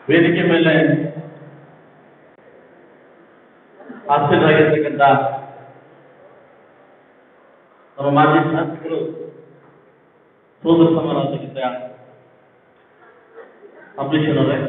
ವೇದಿಕೆ ಮೇಲೆ ಹಾಸ್ಯರಾಗಿರ್ತಕ್ಕಂಥ ನಮ್ಮ ಮಾಜಿ ಶಾಸಕರು ಸೋದರ ಸಮಾರಾಧಕರಿಂದ ಅಂಬರೀಷನ್ ಅವರೇ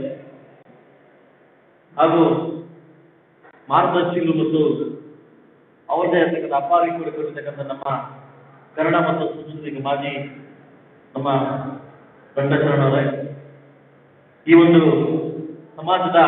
ಹಾಗೂ ಮಾರ್ಗದರ್ಶಿಗಳು ಮತ್ತು ಅವರದೇ ಇರ್ತಕ್ಕಂಥ ಅಪಾರ ಕೊಟ್ಟಿರ್ತಕ್ಕಂಥ ನಮ್ಮ ಕನ್ನಡ ಮತ್ತು ಸಂಸ್ಕೃತಿಗೆ ಮಾಜಿ ನಮ್ಮ ವೆಂಕಟಚರಣ ಅವರೇ ಈ ಒಂದು ಸಮಾಜದ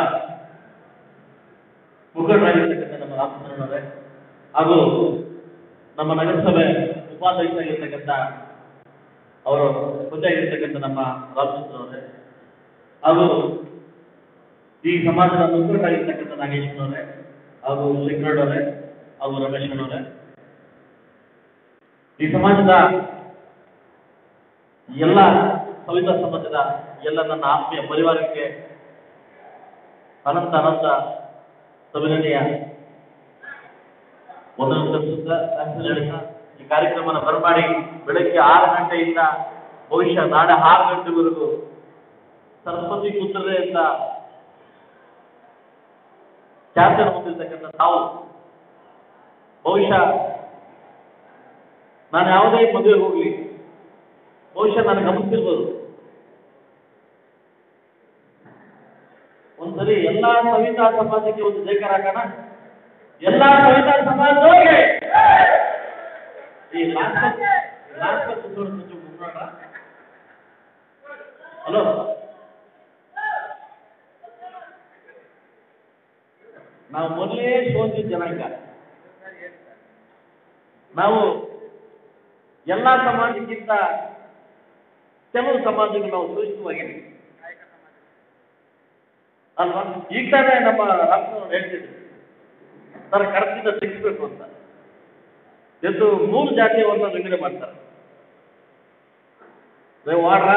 ಮುಖಂಡರಾಗಿರ್ತಕ್ಕಂಥ ನಮ್ಮ ರಾಮಚಂದ್ರನ್ ಅವರೇ ಹಾಗೂ ನಮ್ಮ ನಗರಸಭೆ ಉಪಾಧ್ಯಕ್ಷರಾಗಿರ್ತಕ್ಕಂಥ ಅವರು ಹುದ್ದೆಯಾಗಿರ್ತಕ್ಕಂಥ ನಮ್ಮ ರಾಮಚಂದ್ರ ಅವರೇ ಹಾಗೂ ಈ ಸಮಾಜದ ಮುಖಂಡರಾಗಿರ್ತಕ್ಕಂಥ ನಾಗೇಶ್ವರ ಅವರೇ ಹಾಗೂ ಶಂಕರಡ್ ಅವರೇ ಹಾಗೂ ರಮೇಶ್ ಅವರೇ ಈ ಸಮಾಜದ ಎಲ್ಲ ಸವಿತಾ ಸಮಾಜದ ಎಲ್ಲ ನನ್ನ ಆತ್ಮೀಯ ಪರಿವಾರಕ್ಕೆ ಅನಂತ ಅನಂತ ಸವಿನಯ ಒಂದೊಂದು ಸಲ್ಲಿಸುತ್ತಾ ಹೇಳ್ತಾ ಈ ಕಾರ್ಯಕ್ರಮನ ಬರಮಾಡಿ ಬೆಳಗ್ಗೆ ಆರು ಗಂಟೆಯಿಂದ ಬಹುಶಃ ನಾಳೆ ಆರು ಗಂಟೆವರೆಗೂ ಸರಸ್ವತಿ ಪುತ್ರರೇ ಅಂತ ಖ್ಯಾತಿಯನ್ನು ಹೊಂದಿರ್ತಕ್ಕಂಥ ತಾವು ಬಹುಶಃ ನಾನು ಯಾವುದೇ ಮದುವೆಗೆ ಹೋಗ್ಲಿ ಬಹುಶಃ ನನಗೆ ಗಮನಿಸಿರ್ಬೋದು ಒಂದ್ಸರಿ ಎಲ್ಲಾ ಸವಿತಾ ಸಮಾಜಕ್ಕೆ ಒಂದು ಜಯಕಾರ ಹಾಕೋಣ ಎಲ್ಲಾ ಸವಿತಾ ಸಮಾಜದವ್ರಿಗೆ ಈ ಲಾಸ್ಟ್ ಲಾಸ್ಟ್ ಮುನ್ನೋಣ ಹಲೋ ನಾವು ಮೊದಲೇ ಸೋತಿದ್ದ ಜನಾಂಗ ನಾವು ಎಲ್ಲಾ ಸಮಾಜಕ್ಕಿಂತ ಕೆಲವು ಸಮಾಜಕ್ಕೆ ನಾವು ಸೂಕ್ಷ್ಮವಾಗಿದ್ದೀವಿ ಅಲ್ವಾ ಈಗ ತಾನೇ ನಮ್ಮ ರಾಷ್ಟ್ರದವ್ರು ಹೇಳ್ತಿದ್ರು ಸರ್ ಕಡತದಿಂದ ತೆಗಿಸ್ಬೇಕು ಅಂತ ಎಂದು ಮೂರು ಜಾತಿಯವನ್ನ ವಿಂಗಡಣೆ ಮಾಡ್ತಾರೆ ಅದೇ ವಾಡ್ರ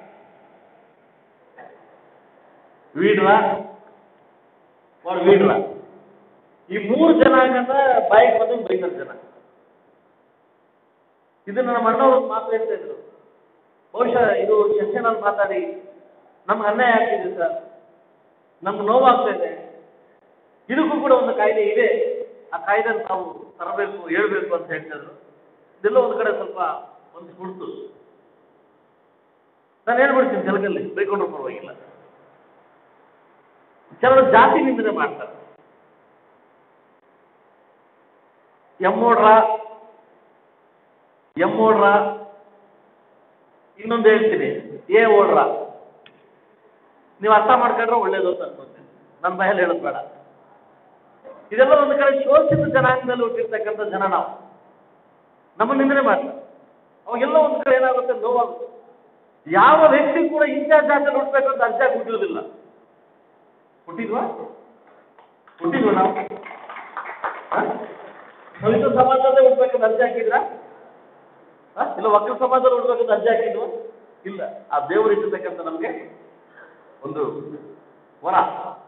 ವೀಡ್ರ ವಾಡ್ ವೀಡ್ರ ಈ ಮೂರು ಜನಾಂಗದ ಬಾಯಿಗೆ ಬಂದು ಬೈತಾರೆ ಜನ ಇದನ್ನ ನಮ್ಮ ಅಣ್ಣವರು ಮಾತು ಹೇಳ್ತಾ ಇದ್ರು ಬಹುಶಃ ಇದು ಸೆಷನಲ್ಲಿ ಮಾತಾಡಿ ನಮ್ಗೆ ಅನ್ಯಾಯ ಆಗ್ತಿದೆ ಸರ್ ನಮ್ಗೆ ನೋವಾಗ್ತಾ ಇದೆ ಇದಕ್ಕೂ ಕೂಡ ಒಂದು ಕಾಯ್ದೆ ಇದೆ ಆ ಕಾಯ್ದೆ ನಾವು ತರಬೇಕು ಹೇಳ್ಬೇಕು ಅಂತ ಹೇಳ್ತಿದ್ರು ಇದೆಲ್ಲ ಒಂದು ಕಡೆ ಸ್ವಲ್ಪ ಒಂದು ಕುಡ್ತು ನಾನು ಹೇಳ್ಬಿಡ್ತೀನಿ ತೆಲುಗಲ್ಲಿ ಬೈಕೊಂಡ್ರು ಪರವಾಗಿಲ್ಲ ಕೆಲವರು ಜಾತಿ ನಿಂದನೆ ಮಾಡ್ತಾರೆ ಎಮ್ಮೋಡ್ರ ಎಮ್ ಓಡ್ರ ಇನ್ನೊಂದು ಹೇಳ್ತೀನಿ ಎ ಓಡ್ರ ನೀವು ಅರ್ಥ ಮಾಡ್ಕೊಂಡ್ರೆ ಒಳ್ಳೇದು ಅಂತ ಅನ್ಕೋತೀನಿ ನನ್ನ ಬಾಯಲ್ಲಿ ಹೇಳೋದು ಬೇಡ ಇದೆಲ್ಲ ಒಂದು ಕಡೆ ಶೋಷಿತ ಜನಾಂಗದಲ್ಲಿ ಹುಟ್ಟಿರ್ತಕ್ಕಂಥ ಜನ ನಾವು ನಮ್ಮ ನಿಂದನೆ ಮಾಡ್ತಾರೆ ಅವಾಗೆಲ್ಲ ಒಂದು ಕಡೆ ಏನಾಗುತ್ತೆ ನೋವಾಗುತ್ತೆ ಯಾವ ವ್ಯಕ್ತಿ ಕೂಡ ಇಂಥ ಜಾತಿಯಲ್ಲಿ ಹುಟ್ಟಬೇಕು ಅಂತ ಅರ್ಜಿ ಹುಟ್ಟಿರೋದಿಲ್ಲ ಹುಟ್ಟಿದ್ವಾ ಹುಟ್ಟಿದ್ವಾ ನಾವು ಹ? ದಲಿತ ಸಮಾಜದಲ್ಲೇ ಹುಡ್ಬೇಕಂತ ಅರ್ಜಿ ಹಾಕಿದ್ರಾ ಹ? ಇಲ್ಲ ಒಕ್ಕಲ ಸಮಾಜದಲ್ಲಿ ಹುಡ್ಬೇಕಂತ ಅರ್ಜಿ ಹಾಕಿದ್ವಾ ಇಲ್ಲ ಆ ದೇವರು ಇಟ್ಟಿರ್ತಕ್ಕಂಥ ನಮಗೆ ಒಂದು ವರ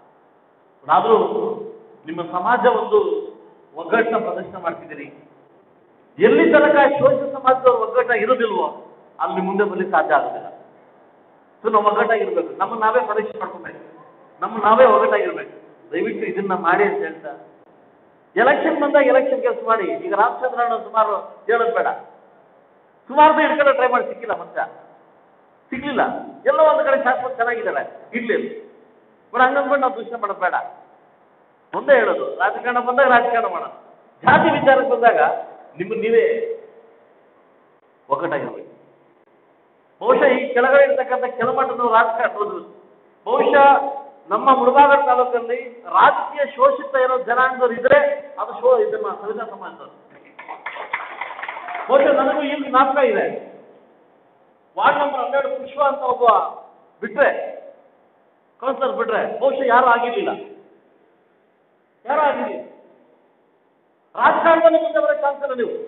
ಆದರೂ ನಿಮ್ಮ ಸಮಾಜ ಒಂದು ಒಗ್ಗಟ್ಟನ್ನ ಪ್ರದರ್ಶನ ಮಾಡ್ತಿದ್ದೀರಿ ಎಲ್ಲಿ ತನಕ ಶೋಷಿತ ಸಮಾಜದವ್ರು ಒಗ್ಗಟ್ಟಾಗಿ ಇರೋದಿಲ್ವೋ ಅಲ್ಲಿ ಮುಂದೆ ಬರ್ಲಿಕ್ಕೆ ಸಾಧ್ಯ ಆಗೋದಿಲ್ಲ ಸೊ ನಾವು ಒಗ್ಗಟ್ಟಾಗಿರ್ಬೇಕು ನಮ್ಮ ನಾವೇ ಪರೀಕ್ಷೆ ಮಾಡ್ಕೊಬೇಕು ನಮ್ಮ ನಾವೇ ಒಗ್ಗಟ್ಟಾಗಿರ್ಬೇಕು ದಯವಿಟ್ಟು ಇದನ್ನ ಮಾಡಿ ಅಂತ ಹೇಳ್ತಾ ಎಲೆಕ್ಷನ್ ಬಂದಾಗ ಎಲೆಕ್ಷನ್ ಕೆಲಸ ಮಾಡಿ ಈಗ ರಾಮಚಂದ್ರಣ್ಣ ಸುಮಾರು ಹೇಳೋದು ಬೇಡ ಸುಮಾರು ದಿನ ಹಿಡ್ಕೊಂಡು ಟ್ರೈ ಮಾಡಿ ಸಿಕ್ಕಿಲ್ಲ ಮನುಷ್ಯ ಸಿಗ್ಲಿಲ್ಲ ಎಲ್ಲೋ ಒಂದು ಕಡೆ ಶಾಸಕ ಚೆನ್ನಾಗಿದ್ದಾರೆ ಇರ್ಲಿಲ್ಲ ಬಟ್ ಹಂಗಂದ್ಬಿಟ್ಟು ನಾವು ದೂಷಣೆ ಮಾಡೋದು ಬೇಡ ಮುಂದೆ ಹೇಳೋದು ರಾಜಕಾರಣ ಬಂದಾಗ ರಾಜಕಾರಣ ಮಾಡೋಣ ಜಾತಿ ವಿಚಾರಕ್ಕೆ ಬಂದಾಗ ನಿಮ್ಮ ನೀವೇ ಒಗ್ಗಟ್ಟಾಗಿರ್ಬೇಕು ಬಹುಶಃ ಈ ಕೆಳಗಡೆ ಇರ್ತಕ್ಕಂಥ ಕೆಳಮಟ್ಟದ ರಾಜಕಾರಣ ಬಹುಶಃ ನಮ್ಮ ಮುಳಬಾಗರ ತಾಲೂಕಲ್ಲಿ ರಾಜಕೀಯ ಶೋಷಿತ ಏನೋ ಜನಾಂಗದವ್ರು ಇದ್ರೆ ಅದು ಶೋ ಇದನ್ನ ಸವಿತಾ ಸಮಾಜದವ್ರು ಬಹುಶಃ ನನಗೂ ಈಗ ಜ್ಞಾಪಕ ಇದೆ ವಾರ್ಡ್ ನಂಬರ್ ಹನ್ನೆರಡು ಪುಷ್ಪ ಅಂತ ಒಬ್ಬ ಬಿಟ್ರೆ ಕೌನ್ಸಿಲರ್ ಬಿಟ್ರೆ ಬಹುಶಃ ಯಾರು ಆಗಿರ್ಲಿಲ್ಲ ಯಾರು ಆಗಿರ್ಲಿಲ್ಲ ರಾಜಕಾರಣದಲ್ಲಿ ಮುಂದೆ ಬರೋ ಚಾನ್ಸ್ ಇಲ್ಲ ನೀವು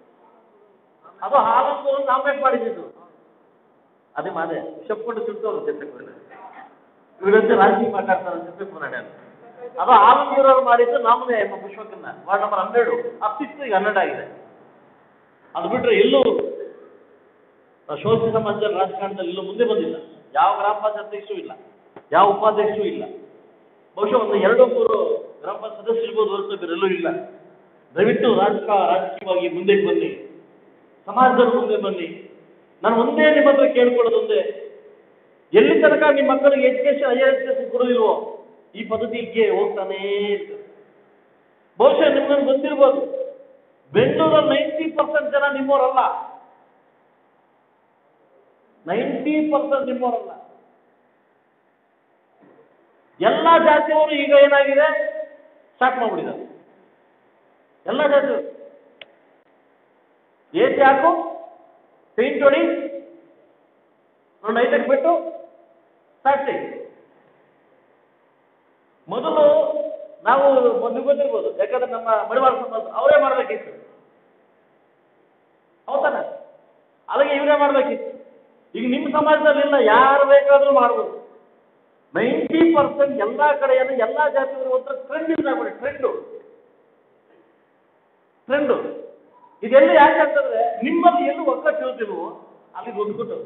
ಅದು ಹಾಲನ್ನು ನಾಮಿನೇಟ್ ಮಾಡಿದ್ದು ಅದೇ ಮಾದೆ ಶಪ್ಕೊಂಡು ತಿಳ್ಕೋರು ಚಿಂತಕರು ಇವರಂತೆ ರಾಜಕೀಯ ಮಾತಾಡ್ತಾರೆ ಚಿಂತಕ ನಡೆಯೋದು ಅದು ಆಲಂಬೂರವ್ರು ಮಾಡಿದ್ದು ನಾಮನೇ ಎಂಬ ಪುಷ್ಪಕನ್ನ ವಾರ್ಡ್ ನಂಬರ್ ಹನ್ನೆರಡು ಅಪ್ಪಿತ್ತು ಈಗ ಹನ್ನೆರಡು ಆಗಿದೆ ಅದು ಬಿಟ್ರೆ ಎಲ್ಲೂ ಶೋಷಿತ ಸಮಾಜ ರಾಜಕಾರಣದಲ್ಲಿ ಎಲ್ಲೂ ಮುಂದೆ ಬಂದಿಲ್ಲ ಯಾವ ಗ್ರಾಮ ಪಂಚಾಯತ್ ಅಧ್ಯಕ್ಷರು ಇಲ್ಲ ಯಾವ ಉಪಾಧ್ಯಕ್ಷರು ಇಲ್ಲ ಬಹುಶಃ ಒಂದು ಎರಡು ಮೂರು ಗ್ರಾಮ ಪಂಚಾಯತ್ ಸದಸ್ಯರು ಇರ್ಬೋದು ಹೊರತು ಬೇರೆಲ್ಲೂ ಇಲ್ಲ ದಯವಿಟ್ಟು ರಾಜಕ ರಾಜಕೀಯವಾಗಿ ಮುಂದೆ ಬನ್ನಿ ಸಮಾಜದಲ್ಲಿ ಮುಂದೆ ಬನ್ನಿ ನಾನು ಒಂದೇ ನಿಮ್ಮ ಹತ್ರ ಕೇಳ್ಕೊಳ್ಳೋದು ಒಂದೇ ಎಲ್ಲಿ ತನಕ ನಿಮ್ಮ ಮಕ್ಕಳಿಗೆ ಎಜುಕೇಶನ್ ಹೈಯರ್ ಎಜುಕೇಶನ್ ಕೊಡೋದಿಲ್ವೋ ಈ ಪದ್ಧತಿಗೆ ಹೋಗ್ತಾನೇ ಇರ್ತದೆ ಬಹುಶಃ ನಿಮ್ಗೆ ಗೊತ್ತಿರ್ಬೋದು ಬೆಂಗಳೂರಲ್ಲಿ ನೈಂಟಿ ಪರ್ಸೆಂಟ್ ಜನ ನಿಮ್ಮವರಲ್ಲ ನೈಂಟಿ ಪರ್ಸೆಂಟ್ ನಿಮ್ಮವರಲ್ಲ ಎಲ್ಲ ಜಾತಿಯವರು ಈಗ ಏನಾಗಿದೆ ಸ್ಟಾರ್ಟ್ ಮಾಡ್ಬಿಟ್ಟಿದ್ದಾರೆ ಎಲ್ಲ ಜಾತಿಯವರು ಏಸಿ ಹಾಕು ಪೇಂಟ್ ಹೊಡಿ ಒಂದು ಐದಕ್ಕೆ ಬಿಟ್ಟು ಸ್ಟಾರ್ಟ್ ಮೊದಲು ನಾವು ಮೊದಲು ಗೊತ್ತಿರ್ಬೋದು ಯಾಕಂದ್ರೆ ನಮ್ಮ ಮಡಿವಾಳ ಸಮಾಜ ಅವರೇ ಮಾಡ್ಬೇಕಿತ್ತು ಹೌದಾನ ಅಲ್ಲಿಗೆ ಇವರೇ ಮಾಡ್ಬೇಕಿತ್ತು ಈಗ ನಿಮ್ಮ ಸಮಾಜದಲ್ಲಿ ಇಲ್ಲ ಯಾರು ಬೇಕಾದ್ರೂ ಮಾಡ್ಬೋದು ನೈಂಟಿ ಪರ್ಸೆಂಟ್ ಎಲ್ಲ ಕಡೆಯನ್ನು ಎಲ್ಲ ಜಾತಿಯವರು ಒಂಥರ ಟ್ರೆಂಡ್ ಇಂದ ಆಗ್ಬಿಡಿ ಟ್ರೆಂಡು ಟ್ರೆಂಡು ಇದೆಲ್ಲ ಯಾಕಂತಂದ್ರೆ ನಿಮ್ಮಲ್ಲಿ ಎಲ್ಲೂ ಒಗ್ಗಟ್ಟು ಇರ್ತಿಲ್ವೋ ಅಲ್ಲಿಗೆ ಒಗ್ಗಟ್ಟು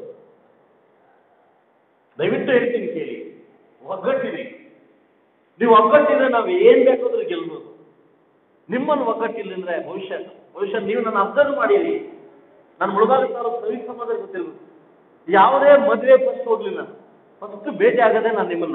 ದಯವಿಟ್ಟು ಹೇಳ್ತೀನಿ ಕೇಳಿ ಒಗ್ಗಟ್ಟಿದೆ ನೀವು ಒಗ್ಗಟ್ಟಿದ್ರೆ ನಾವು ಏನ್ ಬೇಕಾದ್ರೂ ಗೆಲ್ಬೋದು ನಿಮ್ಮನ್ನು ಒಗ್ಗಟ್ಟಿಲ್ಲ ಅಂದ್ರೆ ಭವಿಷ್ಯ ಭವಿಷ್ಯ ನೀವು ನನ್ನ ಅಬ್ಸರ್ವ್ ಮಾಡಿರಿ ನಾನು ಮುಳುಗಾಲ ತಾಲೂಕು ಸೈನಿಕ ಸಮಾಜ ಗೊತ್ತಿರ್ಬೋದು ಯಾವುದೇ ಮದುವೆ ಫಸ್ಟ್ ಹೋಗ್ಲಿಲ್ಲ ಫಸ್ಟ್ ಭೇಟಿ ಆಗದೆ ನಾನು ನಿಮ್ಮನ್ನ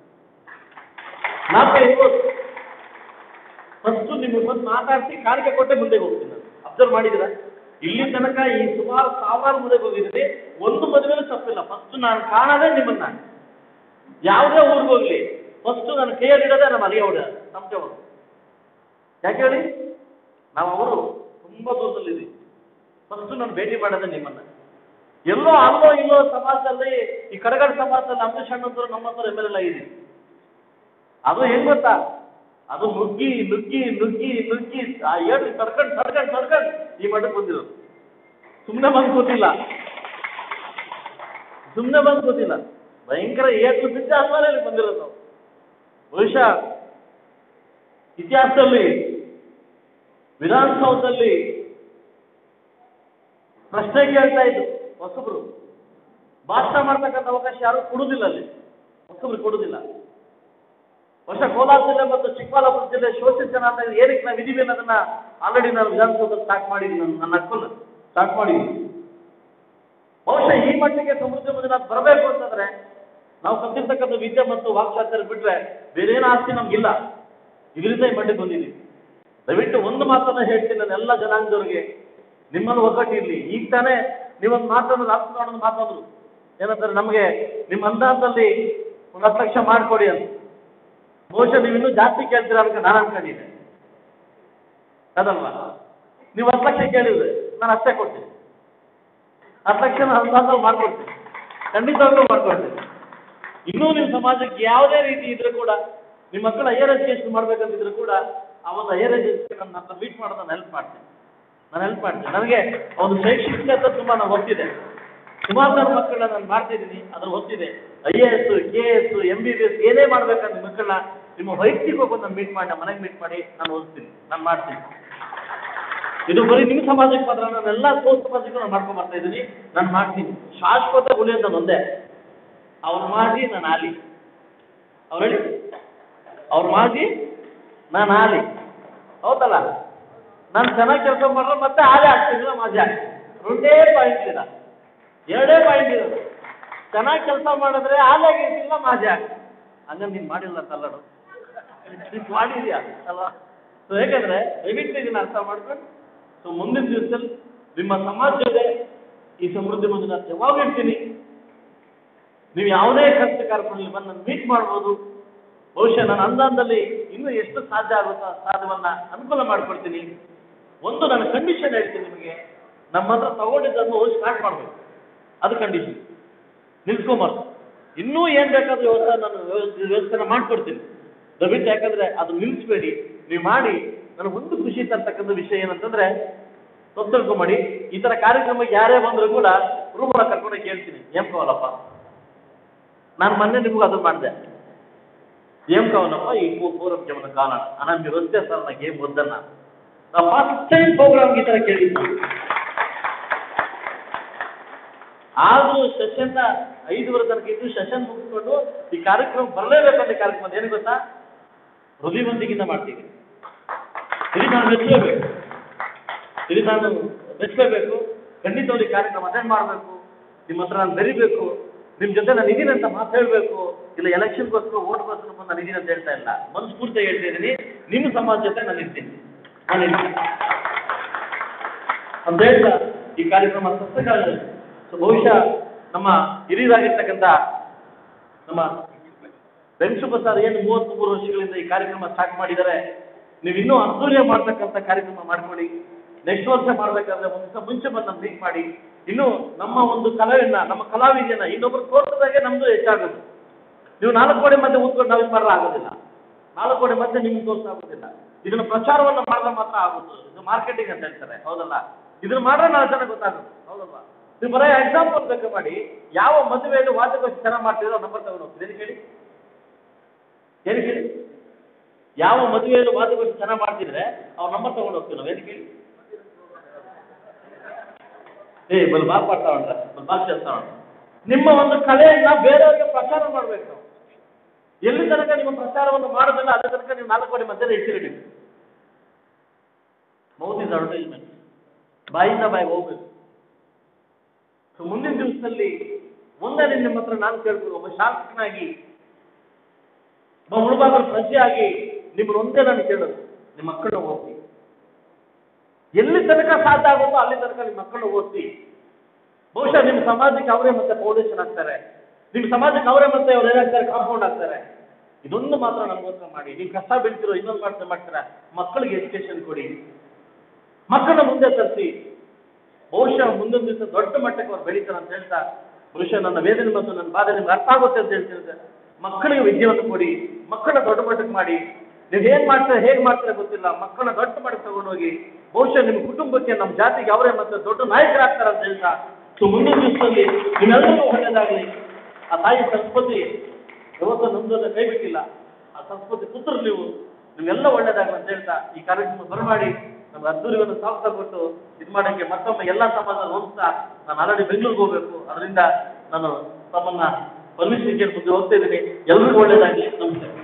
ನಾಲ್ಕು ಇರ್ಬೋದು ಫಸ್ಟ್ ನಿಮಗೆ ಬಂದು ಮಾತಾಡಿಸಿ ಕಾಣಿಕೆ ಕೊಟ್ಟೆ ಮುಂದೆ ಹೋಗ್ತೀನಿ ನಾನು ಅಬ್ಸರ್ವ್ ಮಾಡಿದ್ರ ಇಲ್ಲಿ ತನಕ ಈ ಸುಮಾರು ಸಾವಿರಾರು ಮದುವೆಗೆ ಹೋಗಿದ್ದೀನಿ ಒಂದು ಮದುವೆನೂ ತಪ್ಪಿಲ್ಲ ಫಸ್ಟ್ ನಾನು ಕಾಣೋದೇ ನಿಮ್ಮನ್ನ ಯಾವುದೇ ಊರಿಗೆ ಹೋಗ್ಲಿ ಫಸ್ಟ್ ನನ್ನ ಕೈಯಲ್ಲಿ ಇಡೋದೇ ನಮ್ಮ ಅಲ್ಲಿಗೆ ಹೊಡ ಸಂಶಯವರು ಯಾಕೆ ಹೇಳಿ ನಾವು ಅವರು ತುಂಬಾ ದೂರದಲ್ಲಿದ್ದೀವಿ ಫಸ್ಟ್ ನಾನು ಭೇಟಿ ಮಾಡೋದೇ ನಿಮ್ಮನ್ನ ಎಲ್ಲೋ ಅಲ್ಲೋ ಇಲ್ಲೋ ಸಮಾಜದಲ್ಲಿ ಈ ಕಡಗಡ ಸಮಾಜದಲ್ಲಿ ಅಂಬರೀಷ್ ಅಣ್ಣಂತರು ನಮ್ಮ ಹತ್ರ ಎಮ್ ಎಲ್ ಎಲ್ಲ ಇದೆ ಅದು ಹೆಂಗ್ ಗೊತ್ತಾ ಅದು ನುಗ್ಗಿ ನುಗ್ಗಿ ನುಗ್ಗಿ ನುಗ್ಗಿ ಆ ಏಟು ತಡ್ಕೊಂಡು ತಡ್ಕೊಂಡು ತಡ್ಕೊಂಡು ಈ ಮಠಕ್ಕೆ ಬಂದಿರೋದು ಸುಮ್ಮನೆ ಬಂದು ಕೂತಿಲ್ಲ ಸುಮ್ಮನೆ ಬಂದು ಕೂತಿಲ್ಲ ಭಯಂಕರ ಏಟು ಬಿದ್ದ ಆದ್ಮೇಲೆ ಇಲ್ಲಿ ಬಂದಿರೋದು ನಾವು ಬಹುಶಃ ಇತಿಹಾಸದಲ್ಲಿ ವಿಧಾನಸೌಧದಲ್ಲಿ ಪ್ರಶ್ನೆ ಕೇಳ್ತಾ ಇದ್ರು ಹೊಸಬ್ರು ಭಾಷಣ ಮಾಡ್ತಕ್ಕಂಥ ಅವಕಾಶ ಯಾರು ಕೊಡುದಿಲ್ಲ ಅಲ್ಲಿ ಹೊಸಬ್ರು ಕೊಡುದಿಲ್ಲ ವರ್ಷ ಕೋಲಾರ ಜಿಲ್ಲೆ ಮತ್ತು ಚಿಕ್ಕಬಳ್ಳಾಪುರ ಜಿಲ್ಲೆ ಶೋಷಿತ ಜನ ಅಂತ ಏನಕ್ಕೆ ನಾವು ಇದೀವಿ ಅನ್ನೋದನ್ನ ಆಲ್ರೆಡಿ ನಾನು ವಿಧಾನಸೌಧ ಸ್ಟಾರ್ಟ್ ಮಾಡಿದ್ದೀನಿ ನಾನು ನನ್ನ ಹಕ್ಕನ್ನು ಸ್ಟಾರ್ಟ್ ಮಾಡಿದ್ದೀನಿ ಬಹುಶಃ ಈ ಮಟ್ಟಿಗೆ ಸಮೃದ್ಧಿ ಮಂಜುನಾಥ್ ಬರಬೇಕು ಅಂತಂದ್ರೆ ನಾವು ಕಲ್ತಿರ್ತಕ್ಕಂಥ ವಿದ್ಯೆ ಮತ್ತು ವಾಕ್ಚಾತುರ್ಯ ಬಿಟ್ರೆ ಬೇರೆ ಏನು ಆಸ್ತಿ ನಮ್ಗಿಲ್ಲ ಇದರಿಂದ ಈ ಮಟ್ಟಿಗೆ ಬಂದಿದ್ದೀವಿ ದಯವಿಟ್ಟು ಒಂದು ಮಾತನ್ನ ಹೇಳ್ತೀನಿ ನಾನು ಎಲ್ಲ ಜನಾಂಗದವ್ರಿಗೆ ನಿಮ್ಮನ್ನು ಒಗ್ಗಟ್ಟಿರ್ಲಿ ಈಗ ತಾನೇ ನೀವೊಂದು ಮಾತನ್ನು ರಾಷ್ಟ್ರವನ್ನು ಮಾತಾದ್ರು ಏನಂತಾರೆ ನಮಗೆ ನಿಮ್ಮ ಅನುದಾನದಲ್ಲಿ ಒಂದು ಹತ್ತು ಲಕ್ಷ ಮಾಡಿಕೊಡಿ ಅಂತ ಬಹುಶಃ ನೀವು ಇನ್ನೂ ಜಾಸ್ತಿ ಕೇಳ್ತೀರ ಅಂತ ನಾನು ಅನ್ಕೊಂಡಿದ್ದೆ ಅದಲ್ವಾ ನೀವು ಹತ್ತು ಲಕ್ಷ ಕೇಳಿದ್ರೆ ನಾನು ಅಷ್ಟೇ ಕೊಡ್ತೀನಿ ಹತ್ತು ಲಕ್ಷ ನಾನು ಅನುದಾನದಲ್ಲಿ ಮಾಡ್ಕೊಡ್ತೀನಿ ಖಂಡಿತವಾಗ್ಲೂ ಮಾಡ್ಕೊಡ್ತೀನಿ ಇನ್ನೂ ನಿಮ್ಮ ಸಮಾಜಕ್ಕೆ ಯಾವುದೇ ರೀತಿ ಇದ್ರೆ ಕೂಡ ನಿಮ್ಮ ಮಕ್ಕಳು ಹೈಯರ್ ಎಜುಕೇಶನ್ ಮಾಡ್ಬೇಕಂತಿದ್ರು ಕೂಡ ಆ ಒಂದು ಹೈಯರ್ ಎಜುಕೇಶನ್ ನನ್ನ ಮೀಟ್ ಮಾಡೋದು ನಾನು ಹೆಲ್ಪ್ ಮಾಡ್ತೀನಿ ನಾನು ಹೆಲ್ಪ್ ಮಾಡ್ತೀನಿ ನನಗೆ ಒಂದು ಶೈಕ್ಷಣಿಕ ತುಂಬ ನಾನು ಗೊತ್ತಿದೆ ಸುಮಾರು ಜನ ಮಕ್ಕಳನ್ನ ನಾನು ಮಾಡ್ತಿದ್ದೀನಿ ಅದ್ರ ಗೊತ್ತಿದೆ I A S K S M B B S ಏನೇ ಮಾಡ್ಬೇಕಂತ ನಿಮ್ಮ ಮಕ್ಕಳನ್ನ ನಿಮ್ಮ ವೈಯಕ್ತಿಕವಾಗಿ ಬಂದು ನಾನು ಮೀಟ್ ಮಾಡಿ ನಮ್ಮ ಮನೆಗೆ ಮೀಟ್ ಮಾಡಿ ನಾನು ಓದಿಸ್ತೀನಿ ನಾನು ಮಾಡ್ತೀನಿ ಇದು ಬರೀ ನಿಮ್ಮ ಸಮಾಜಕ್ಕೆ ಮಾತ್ರ ನಾನು ಎಲ್ಲ ಸೋ ಸಮಾಜಕ್ಕೂ ನಾನು ಮಾಡ್ಕೊಂಡ್ ಬರ್ತಾ ಇದ್ದೀನಿ ನಾನು ಮಾಡ್ತೀನಿ ಶಾಶ್ವತ ಗುಳಿ ಅಂತ ಒಂದೇ ಅವ್ರು ಮಾಡಿ ನಾನು ಆಲಿ ಅವ್ರು ಹೇಳಿ ಅವ್ರು ಮಾಡಿ ನಾನು ಆಲಿ ಹೌದಲ್ಲ ನಾನು ಚೆನ್ನಾಗಿ ಕೆಲಸ ಮಾಡಿದ್ರೆ ಮತ್ತೆ ಆಲೆ ಆಗ್ತಿಲ್ಲ ಮಾಜಿ ಆಗ್ತೀನಿ రెండే ಪಾಯಿಂಟ್ ಇಲ್ಲ ಎರಡೇ ಪಾಯಿಂಟ್ ಇರೋದು ಚೆನ್ನಾಗಿ ಕೆಲಸ ಮಾಡಿದ್ರೆ ಆಲೆ ಆಗಿರ್ತಿಲ್ಲ ಮಾಜಿ ಆಗ್ತೀನಿ ಹಂಗಂದ್ರೆ ನೀನು ಮಾಡಿಲ್ಲ ತಲ್ಲಡು ನೀನು ಮಾಡಿದ್ಯಾ ಅಲ್ವಾ ಸೊ ಯಾಕಂದ್ರೆ ದಯವಿಟ್ಟು ಇದನ್ನ ಅರ್ಥ ಮಾಡ್ಕೊಂಡು ಸೊ ಮುಂದಿನ ದಿವಸದಲ್ಲಿ ನಿಮ್ಮ ಸಮಾಜ ಜೊತೆ ಈ ಸಮೃದ್ಧಿ ಮಂಜುನಾಥ್ ಯಾವಾಗ ಇರ್ತೀನಿ ನೀವು ಯಾವುದೇ ಖರ್ಚು ಕಾರ್ಯಕ್ರಮದಲ್ಲಿ ಬಂದು ನನ್ನ ಮೀಟ್ ಮಾಡ್ಬೋದು ಬಹುಶಃ ನನ್ನ ಅನುದಾನದಲ್ಲಿ ಇನ್ನೂ ಎಷ್ಟು ಸಾಧ್ಯ ಆಗುತ್ತೋ ಸಾಧ್ಯವನ್ನ ಅನುಕೂಲ ಮಾಡ್ಕೊಡ್ತೀನಿ ಒಂದು ನನ್ನ ಕಂಡೀಷನ್ ಹೇಳ್ತೀನಿ ನಿಮಗೆ ನಮ್ಮ ಹತ್ರ ತಗೊಂಡಿದ್ದನ್ನು ಸ್ಟಾರ್ಟ್ ಮಾಡಬೇಕು ಅದು ಕಂಡೀಷನ್ ನಿಲ್ಸ್ಕೊಂಬಾರ್ದು ಇನ್ನೂ ಏನು ಬೇಕಾದ್ರೂ ವ್ಯವಸ್ಥೆ ನಾನು ವ್ಯವಸ್ಥೆ ವ್ಯವಸ್ಥೆನ ಮಾಡ್ಕೊಡ್ತೀನಿ ದಯವಿಟ್ಟು ಯಾಕಂದ್ರೆ ಅದು ನಿಲ್ಲಿಸ್ಬೇಡಿ ನೀವು ಮಾಡಿ ನನಗೆ ಒಂದು ಖುಷಿ ತರ್ತಕ್ಕಂಥ ವಿಷಯ ಏನಂತಂದ್ರೆ ತಪ್ಪು ತಿಳ್ಕೊಂಬೇಡಿ ಈ ಥರ ಕಾರ್ಯಕ್ರಮಕ್ಕೆ ಯಾರೇ ಬಂದರೂ ಕೂಡ ರೂಮ್ ಒಳಗೆ ಕರ್ಕೊಂಡು ಕೇಳ್ತೀನಿ ಏನ್ ಕವಲಪ್ಪ ನಾನು ಮೊನ್ನೆ ನಿಮ್ಗೆ ಅದನ್ನ ಮಾಡಿದೆ ఏం కావాలమ్మా ఈ ప్రోగ్రామ్కి ఏమైనా కావాలన్నా అన్న మీరు వస్తే సార్ నాకు ఏం వద్దన్నా నా ఫస్ట్ టైం ప్రోగ్రామ్కి ಈ ಥರ ಕೇಳಿದ್ದು ಆದರೂ ಸೆಷನ್ನ ಐದುವರೆ ತನಕ ಇದ್ದು ಸೆಷನ್ ಮುಗಿಸ್ಕೊಂಡು ಈ ಕಾರ್ಯಕ್ರಮ ಬರಲೇಬೇಕಂತ ಈ ಕಾರ್ಯಕ್ರಮ ಏನು ಗೊತ್ತಾ ಹೃದಯವಂತಿಗಿಂತ ಮಾಡ್ತೀವಿ ಇದು ನಾನು ಮೆಚ್ಚಲೇಬೇಕು ಇದು ನಾನು ಮೆಚ್ಚಲೇಬೇಕು ಖಂಡಿತವಾಗಿ ಈ ಕಾರ್ಯಕ್ರಮ ಅಟೆಂಡ್ ಮಾಡಬೇಕು ನಿಮ್ಮ ಹತ್ರ ನಾನು ಬೆರಿಬೇಕು ನಿಮ್ಮ ಜೊತೆ ನಾನು ಇದೀನಿ ಅಂತ ಮಾತು ಹೇಳಬೇಕು ಇಲ್ಲ ಎಲೆಕ್ಷನ್ಗೋಸ್ಕರ ಓಟ್ಗೋಸ್ಕರ ಬಂದು ನಾನು ಇದೀನಿ ಅಂತ ಹೇಳ್ತಾ ಇಲ್ಲ ಮನಸ್ಫೂರ್ತಿ ಹೇಳ್ತಾ ಇದ್ದೀನಿ ನಿಮ್ಮ ಸಮಾಜ ಜೊತೆ ನಾನು ಇರ್ತೀನಿ ನಾನು ಇರ್ತೀನಿ ಅಂತ ಹೇಳ್ತಾ ಈ ಕಾರ್ಯಕ್ರಮ ಸಸ್ಯಕಾಲ ಸೊ ಬಹುಶಃ ನಮ್ಮ ಹಿರಿಯರಾಗಿರ್ತಕ್ಕಂಥ ನಮ್ಮ ವೆಂಕಟಪ್ರಸಾದ್ ಏನು ಮೂವತ್ತ್ ಮೂರು ವರ್ಷಗಳಿಂದ ಈ ಕಾರ್ಯಕ್ರಮ ಸ್ಟಾರ್ಟ್ ಮಾಡಿದ್ದಾರೆ ನೀವು ಇನ್ನೂ ಅದ್ದೂರಿಯ ಮಾಡ್ತಕ್ಕಂಥ ಕಾರ್ಯಕ್ರಮ ಮಾಡ್ಕೊಳ್ಳಿ ನೆಕ್ಸ್ಟ್ ವರ್ಷ ಮಾಡ್ಬೇಕಾದ್ರೆ ಒಂದು ದಿವಸ ಮುಂಚೆ ಬಂದು ನಮ್ಗೆ ಮೀಟ್ ಮಾಡಿ ಇನ್ನು ನಮ್ಮ ಒಂದು ಕಲೆಯನ್ನ ನಮ್ಮ ಕಲಾವಿದೆಯನ್ನ ಇನ್ನೊಬ್ರು ತೋರಿಸಿದಾಗೆ ನಮ್ದು ಹೆಚ್ಚಾಗೋದು ನೀವು ನಾಲ್ಕು ಕೋಟಿ ಮಧ್ಯೆ ಕೂತ್ಕೊಂಡು ನಾವು ಮಾಡಲು ಆಗೋದಿಲ್ಲ ನಾಲ್ಕು ಕೋಟಿ ಮಧ್ಯೆ ನಿಮ್ಗೆ ತೋರಿಸಾಗೋದಿಲ್ಲ ಇದನ್ನ ಪ್ರಚಾರವನ್ನು ಮಾಡಿದ್ರೆ ಮಾತ್ರ ಆಗೋದು ಇದು ಮಾರ್ಕೆಟಿಂಗ್ ಅಂತ ಹೇಳ್ತಾರೆ ಹೌದಲ್ಲ ಇದನ್ನ ಮಾಡ್ರೆ ನಾಲ್ಕು ಜನ ಗೊತ್ತಾಗೋದು ಹೌದಲ್ವಾ ನೀವು ಬರೀ ಎಕ್ಸಾಂಪಲ್ ಬೇಕು ಮಾಡಿ ಯಾವ ಮದುವೆಯಲ್ಲಿ ವಾದ್ಯಗೋಷ್ಠಿ ಚೆನ್ನಾಗಿ ಮಾಡ್ತಿರೋ ನಂಬರ್ ತಗೊಂಡು ಹೋಗ್ತೀವಿ ಏನು ಕೇಳಿ ಏನು ಕೇಳಿ ಯಾವ ಮದುವೆಯಲ್ಲಿ ವಾದ್ಯಗೋಷ್ಠಿ ಚೆನ್ನಾಗಿ ಮಾಡ್ತಿದ್ರೆ ಅವ್ರ ನಂಬರ್ ತಗೊಂಡು ಹೋಗ್ತೀವಿ ನಾವು ಏನು ಕೇಳಿ ಏ ಬಲ್ ಬಾಗ್ ಮಾಡ್ತಾ ಉಂಟ್ರ ಬಲ್ ಬಾಗ್ చేస్తా ಉಂಟ್ರ ನಿಮ್ಮ ಒಂದು ಕಲೆಯನ್ನ ಬೇರೆಯವರಿಗೆ ಪ್ರಚಾರ ಮಾಡ್ಬೇಕು ನಾವು ಎಲ್ಲಿ ತನಕ ನಿಮ್ಮ ಪ್ರಚಾರವನ್ನು ಮಾಡೋದಿಲ್ಲ ಅಲ್ಲಿ ತನಕ ನೀವು ನಾಲ್ಕು ಕೋಟಿ ಮಧ್ಯೆ ಇಟ್ಟಿರಿ ಮೌತ್ ಇಸ್ ಅಡ್ವರ್ಟೈಸ್ಮೆಂಟ್ ಬಾಯಿಂದ ಬಾಯಿ ಹೋಗ್ಬೇಕು ಸೊ ಮುಂದಿನ ದಿವಸದಲ್ಲಿ ಒಂದೇ ನಿಮ್ಮ ಹತ್ರ ನಾನು ಕೇಳ್ಬೋದು ಒಬ್ಬ ಶಾಸಕನಾಗಿ ಒಬ್ಬ ಮುಳುಬಾಗಲು ಪ್ರಜೆಯಾಗಿ ನಿಮ್ಮನ್ನು ಒಂದೇ ನಾನು ಕೇಳೋದು ನಿಮ್ಮ ಮಕ್ಕಳನ್ನ ಓದಿಸಿ ಎಲ್ಲಿ ತನಕ ಸಾಧ್ಯ ಆಗುತ್ತೋ ಅಲ್ಲಿ ತನಕ ನಿಮ್ಮ ಮಕ್ಕಳನ್ನ ಓದಿಸಿ ಬಹುಶಃ ನಿಮ್ಮ ಸಮಾಜಕ್ಕೆ ಅವರೇ ಮತ್ತೆ ಫೌಂಡೇಶನ್ ಆಗ್ತಾರೆ ನಿಮ್ಮ ಸಮಾಜಕ್ಕೆ ಅವರೇ ಮತ್ತೆ ಅವ್ರು ಏನಾಗ್ತಾರೆ ಕಾಂಪೌಂಡ್ ಆಗ್ತಾರೆ ಇದೊಂದು ಮಾತ್ರ ನಮಗೋಸ್ಕರ ಮಾಡಿ ನೀವು ಕಷ್ಟ ಬೀಳ್ತಿರೋ ಇನ್ನೊಂದು ಮಾಡ್ತಾ ಮಾಡ್ತೀರಾ ಮಕ್ಕಳಿಗೆ ಎಜುಕೇಶನ್ ಕೊಡಿ ಮಕ್ಕಳನ್ನ ಮುಂದೆ ತರಿಸಿ ಬಹುಶಃ ಮುಂದೊಂದು ದಿವಸ ದೊಡ್ಡ ಮಟ್ಟಕ್ಕೆ ಅವ್ರು ಬೆಳೀತಾರೆ ಅಂತ ಹೇಳ್ತಾ ಬಹುಶಃ ನನ್ನ ವೇದನೆ ಮತ್ತು ನನ್ನ ಬಾಧೆ ನಿಮ್ಗೆ ಅರ್ಥ ಆಗುತ್ತೆ ಅಂತ ಹೇಳ್ತೀನಿ ಸರ್ ಮಕ್ಕಳಿಗೆ ವಿದ್ಯೆಯನ್ನು ಕೊಡಿ ಮಕ್ಕಳನ್ನ ದೊಡ್ಡ ಮಟ್ಟಕ್ಕೆ ಮಾಡಿ ನೀವು ಹೇಗೆ ಮಾಡ್ತಾರೆ ಹೇಗೆ ಮಾಡ್ತಾರೆ ಗೊತ್ತಿಲ್ಲ ಮಕ್ಕಳನ್ನ ದೊಡ್ಡ ಮಟ್ಟಕ್ಕೆ ತಗೊಂಡೋಗಿ ಬಹುಶಃ ನಿಮ್ಮ ಕುಟುಂಬಕ್ಕೆ ನಮ್ಮ ಜಾತಿಗೆ ಅವರೇ ಮತ್ತೆ ದೊಡ್ಡ ನಾಯಕರಾಗ್ತಾರೆ ಅಂತ ಹೇಳ್ತಾ ಸೊ ಮುಂದಿನ ದಿವಸದಲ್ಲಿ ನಿಮ್ಮೆಲ್ಲರಿಗೂ ಒಳ್ಳೆಯದಾಗಲಿ ಆ ತಾಯಿ ಸಂಸ್ಕೃತಿ ಯಾವತ್ತೂ ನಮ್ದನ್ನ ಕೈ ಬಿಟ್ಟಿಲ್ಲ ಆ ಸಂಸ್ಕೃತಿ ಪುತ್ರರು ನೀವು ನಿಮ್ಗೆಲ್ಲ ಒಳ್ಳೇದಾಗಲಿ ಅಂತ ಹೇಳ್ತಾ ಈ ಕಾರ್ಯಕ್ರಮ ಬರಮಾಡಿ ನಮ್ಮ ಅದ್ದೂರಿಯನ್ನು ಸ್ವಾಗತ ಕೊಟ್ಟು ಇದು ಮಾಡೋಕ್ಕೆ ಮತ್ತೊಮ್ಮೆ ಎಲ್ಲ ಸಮಾಜ ಹೋಗ್ತಾ ನಾನು ಆಲ್ರೆಡಿ ಬೆಂಗಳೂರಿಗೆ ಹೋಗ್ಬೇಕು ಅದರಿಂದ ನಾನು ತಮ್ಮನ್ನ ಪರ್ಮಿಷನ್ ಕೇಳಿ ಮುಂದೆ ಹೋಗ್ತಾ ಇದ್ದೀನಿ ಎಲ್ರಿಗೂ ಒಳ್ಳೇದಾಗಲಿ ನಮಸ್ತೆ